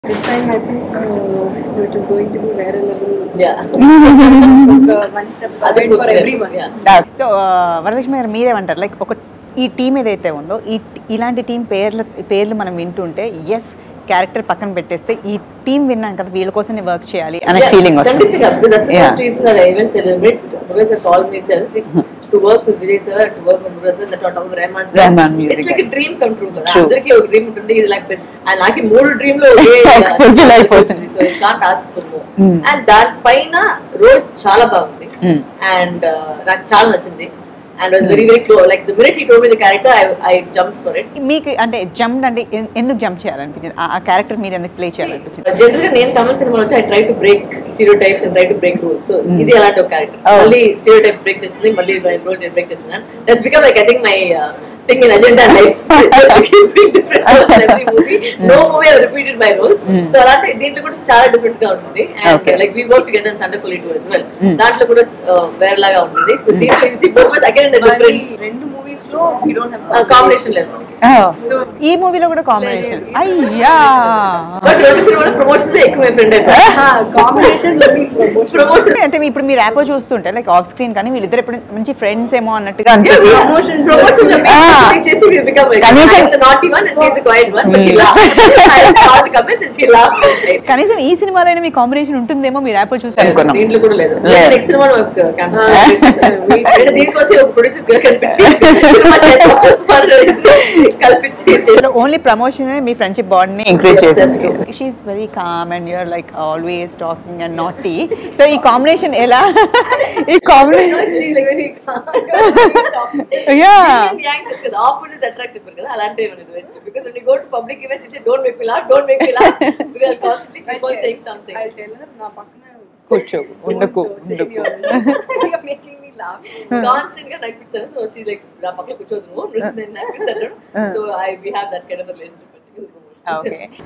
This time I think uh, so it is going to be very level. Yeah. uh, one step అది ahead for everyone. Yeah. So Varalakshmi garu మీరేమంటారు like ఒక ఈ team ఏదైతే ఉందో ఈ ఇలాంటి టీం పేర్ల పేర్లు మనం వింటుంటే ఎస్ క్యారెక్టర్ పక్కన పెట్టేస్తే ఈ టీం విన్నాం కదా వీళ్ళ కోసం వర్క్ చేయాలి అనే Yeah, ఫీలింగ్ వస్తుంది ఖండితంగా. Because that's the Yeah. first reason that I even celebrate. Muruga sir called me itself to work with Vijay sir, to work with Muruga sir, that on top of Rahman sir. Rahman music. It's like a dream come true. కదా. True. అందరికీ ఒక dream ఉంటుంది ఇది like నాకు మూడు dream లో ఒకే Fulfill అయిపోతుంది. So it can't ask for more Mm. And దాని పైన రోల్ చాలా బాగుంది Mm. అండ్ నాకు చాలా నచ్చింది and was very very close like the minute he told me the character I I jump for it మీకు అంటే జంప్ అంటే ఎన్- ఎందుకు జంప్ చేయాలనిపించింది ఆ క్యారెక్టర్ మీరు ఎందుకు ప్లే చేయాలనిపించింది జనరల్ గా నేను తమిళ సినిమాలో వచ్చి I try to break stereotypes and try to break rules so ఇది అలాంటి ఒక క్యారెక్టర్ Oh. మళ్ళీ స్టీరియో టైప్ బ్రేక్ చేస్తుంది మళ్ళీ రోల్ నేను బ్రేక్ చేస్తున్నాను that's become like I think my thing in agenda life different roles every movie no movie have repeated my roles Mm. So అలాంటి దీంట్లో కూడా చాలా డిఫరెంట్ గా ఉంటుంది and Okay. Like we work together Sunday పులి to as well Mm. దాంట్లో కూడా uh, వేరేలాగా ఉంటుంది దీంట్లో ఇది బోత్ అగైన్ మరి డిఫరెంట్ రెండు మూవీస్ లో we don't have కాంబినేషన్ లేదు So ఈ మూవీలో కూడా కాంబినేషన్ లేదు. అయ్యా బట్ రెండు సినిమాలో ప్రమోషన్ ఎక్కువ మై ఫ్రెండ్ అయితే కాంబినేషన్స్ only promotion. ప్రమోషన్ అంటే ఇప్పుడు మీరు ర్యాపో చూస్తుంటే లైక్ ఆఫ్ స్క్రీన్ కానీ వీళ్ళిద్దరు ఎప్పుడు మంచి ఫ్రెండ్స్ ఏమో అన్నట్టుగా అనిపిస్తుంది Promotions. promotion Ah. చేసి we become like కనీసం- I'm the naughty one and she's the quiet one but she Hmm. laughs I saw the comments and she laughed Right. కనీసం ఈ సినిమాలో అయినా మీ కాంబినేషన్ ఉంటుందేమో మీరు ర్యాపో చూసి అనుకున్నాం దీంట్లో కూడా లేదు లేదు. నెక్స్ట్ సినిమా Ah. దీనికోసం ఒక ప్రొడ్యూసర్ కనిపించి సినిమా చేస్తాం కల్పించి ఓన్లీ ప్రమోషన్ మీ ఫ్రెండ్షిప్ బాండ్ ని ఇంక్రీజ్ Yes, that's చేసింది true. She is very calm and you are like always talking and naughty so ఈ కాంబినేషన్ ఎలా ఈ కాంబినేషన్ యా ఆపోజిట్ అట్రాక్టివ్ కదా అలాంటి because when you go to public events you say don't make me laugh don't make me laugh we are constantly keep on saying something I'll tell her నా పక్కన కూర్చో ఉండకు don't say ఉండకు you're- you're making me laugh. Constant గా నడిపిస్తాను so she like నా పక్కన కూర్చోదు నువ్వు నేను నడిపిస్తాను so I we have that kind of relationship okay